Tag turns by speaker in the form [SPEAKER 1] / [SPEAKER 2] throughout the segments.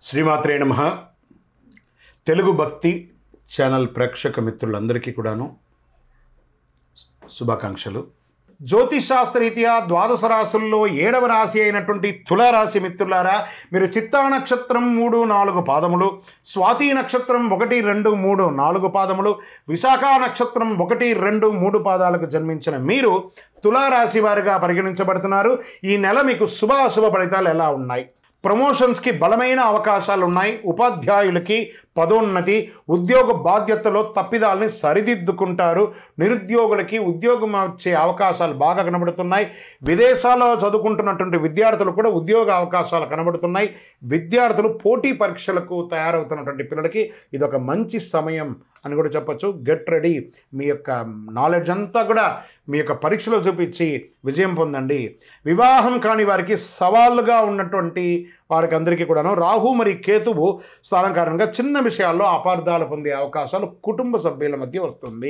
[SPEAKER 1] శ్రీమాత్రే నమ తెలుగు భక్తి ఛానల్ ప్రేక్షక మిత్రులందరికీ కూడాను శుభాకాంక్షలు జ్యోతిషాస్త్రరీత్యా ద్వాదశ రాశుల్లో ఏడవ రాశి అయినటువంటి తులారాశి మిత్రులారా మీరు చిత్తా నక్షత్రం మూడు నాలుగు పాదములు స్వాతి నక్షత్రం ఒకటి రెండు మూడు నాలుగు పాదములు విశాఖ నక్షత్రం ఒకటి రెండు మూడు పాదాలకు జన్మించిన మీరు తులారాశి వారిగా పరిగణించబడుతున్నారు ఈ నెల మీకు శుభాశుభ ఫలితాలు ఎలా ఉన్నాయి ప్రమోషన్స్కి బలమైన అవకాశాలు ఉన్నాయి ఉపాధ్యాయులకి పదోన్నతి ఉద్యోగ బాధ్యతలో తప్పిదాలని సరిదిద్దుకుంటారు నిరుద్యోగులకి ఉద్యోగం వచ్చే అవకాశాలు బాగా కనబడుతున్నాయి విదేశాల్లో చదువుకుంటున్నటువంటి విద్యార్థులు కూడా ఉద్యోగ అవకాశాలు కనబడుతున్నాయి విద్యార్థులు పోటీ పరీక్షలకు తయారవుతున్నటువంటి పిల్లలకి ఇది ఒక మంచి సమయం అని కూడా చెప్పొచ్చు గెట్ రెడీ మీ యొక్క నాలెడ్జ్ అంతా కూడా మీ యొక్క పరీక్షలో చూపించి విజయం పొందండి వివాహం కాని వారికి సవాళ్ళుగా ఉన్నటువంటి వారికి అందరికీ కూడాను రాహు మరి కేతువు స్థానం కారణంగా చిన్న విషయాల్లో అపార్థాలు పొందే అవకాశాలు కుటుంబ సభ్యుల మధ్య వస్తుంది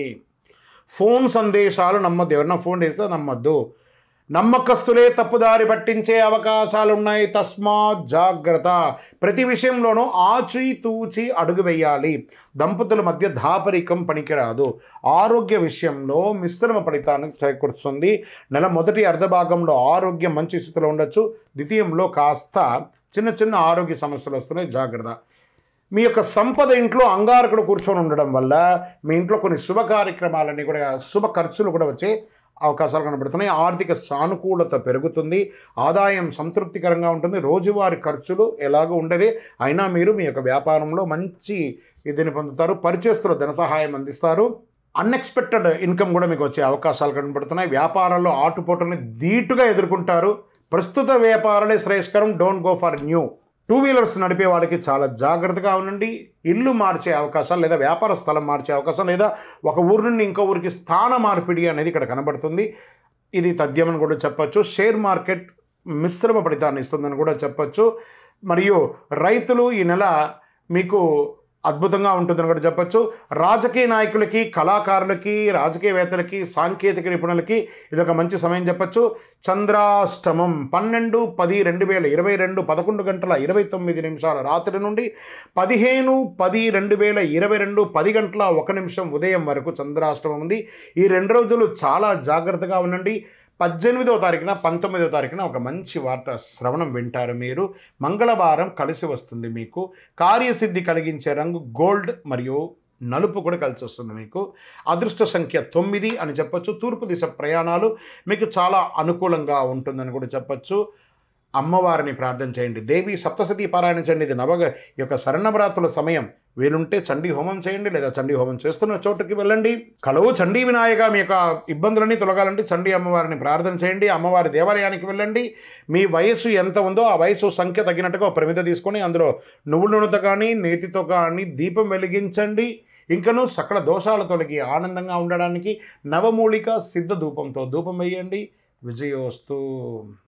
[SPEAKER 1] ఫోన్ సందేశాలు నమ్మద్దు ఎవరన్నా ఫోన్ చేస్తే నమ్మద్దు నమ్మకస్తులే తప్పుదారి పట్టించే అవకాశాలు ఉన్నాయి తస్మాత్ జాగ్రత్త ప్రతి విషయంలోనూ ఆచి తూచి అడుగు వేయాలి దంపతుల మధ్య దాపరికం పనికిరాదు ఆరోగ్య విషయంలో మిశ్రమ ఫలితాన్ని చేకూరుస్తుంది నెల మొదటి అర్ధభాగంలో ఆరోగ్యం మంచి స్థితిలో ఉండొచ్చు ద్వితీయంలో కాస్త చిన్న చిన్న ఆరోగ్య సమస్యలు వస్తున్నాయి జాగ్రత్త మీ యొక్క సంపద ఇంట్లో అంగారకుడు కూర్చొని ఉండడం వల్ల మీ ఇంట్లో కొన్ని శుభ కార్యక్రమాలన్నీ కూడా శుభ ఖర్చులు కూడా వచ్చే అవకాశాలు కనబడుతున్నాయి ఆర్థిక సానుకూలత పెరుగుతుంది ఆదాయం సంతృప్తికరంగా ఉంటుంది రోజువారీ ఖర్చులు ఎలాగో ఉండేది అయినా మీరు మీ యొక్క వ్యాపారంలో మంచి ఇదిని పొందుతారు పరిచయస్తులు ధన సహాయం అందిస్తారు అన్ఎక్స్పెక్టెడ్ ఇన్కమ్ కూడా మీకు వచ్చే అవకాశాలు కనబడుతున్నాయి వ్యాపారంలో ఆటుపోటుల్ని ధీటుగా ఎదుర్కొంటారు ప్రస్తుత వ్యాపారాలే శ్రేయస్కరం don't go for new two wheelers నడిపే వాళ్ళకి చాలా జాగ్రత్తగా ఉండండి ఇల్లు మార్చే అవకాశాలు లేదా వ్యాపార స్థలం మార్చే అవకాశం లేదా ఒక ఊరు నుండి ఇంకో ఊరికి స్థాన మార్పిడి అనేది ఇక్కడ కనబడుతుంది ఇది తథ్యమని కూడా చెప్పొచ్చు షేర్ మార్కెట్ మిశ్రమ ఫలితాన్ని ఇస్తుందని కూడా చెప్పొచ్చు మరియు రైతులు ఈ నెల మీకు అద్భుతంగా ఉంటుందని కూడా చెప్పొచ్చు రాజకీయ నాయకులకి కళాకారులకి రాజకీయవేత్తలకి సాంకేతిక నిపుణులకి ఇది ఒక మంచి సమయం చెప్పొచ్చు చంద్రాష్టమం పన్నెండు పది రెండు వేల ఇరవై రెండు పదకొండు గంటల ఇరవై తొమ్మిది నిమిషాల రాత్రి నుండి పదిహేను పది రెండు వేల ఇరవై రెండు పది గంటల ఒక నిమిషం ఉదయం వరకు చంద్రాష్టమం ఉంది ఈ రెండు రోజులు చాలా జాగ్రత్తగా ఉండండి పద్దెనిమిదవ తారీఖున పంతొమ్మిదవ తారీఖున ఒక మంచి వార్త శ్రవణం వింటారు మీరు మంగళవారం కలిసి వస్తుంది మీకు కార్యసిద్ధి కలిగించే రంగు గోల్డ్ మరియు నలుపు కూడా కలిసి వస్తుంది మీకు అదృష్ట సంఖ్య తొమ్మిది అని చెప్పొచ్చు తూర్పు దిశ ప్రయాణాలు మీకు చాలా అనుకూలంగా ఉంటుందని కూడా చెప్పొచ్చు అమ్మవారిని ప్రార్థన చేయండి దేవి సప్తసతి పారాయణ చేయండి ఇది నవగ ఈ యొక్క శరణవరాత్రుల సమయం వీలుంటే చండీ హోమం చేయండి లేదా చండీ హోమం చేస్తున్న చోటుకి వెళ్ళండి కలవు చండీ వినాయక మీ యొక్క ఇబ్బందులన్నీ తొలగాలంటే చండీ అమ్మవారిని ప్రార్థన చేయండి అమ్మవారి దేవాలయానికి వెళ్ళండి మీ వయసు ఎంత ఉందో ఆ వయసు సంఖ్య తగినట్టుగా ఒక ప్రమిద తీసుకొని అందులో నువ్వుల నూనెతో కానీ నేతితో కానీ దీపం వెలిగించండి ఇంకను సకల దోషాల తొలగి ఆనందంగా ఉండడానికి నవమూలిక సిద్ధ ధూపంతో ధూపం వేయండి విజయోస్తు